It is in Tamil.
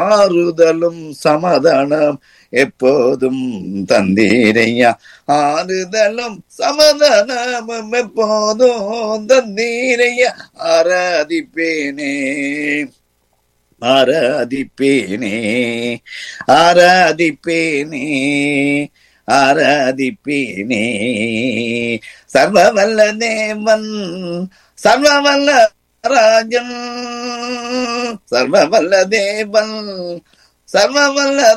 ஆறுதலும் சமாதானம் எப்போதும் தந்தீரையா ஆறுதலும் சமாதானமும் எப்போதும் தந்தீரையா ஆராதிப்பேனே ஆராதிப்பேனே ஆராதிப்பேனே ஆராதிப்பேனே சர்வவல்ல தேவன் சர்வவல்ல ராஜன் சர்வவல்ல தேவன் சர்வவல்ல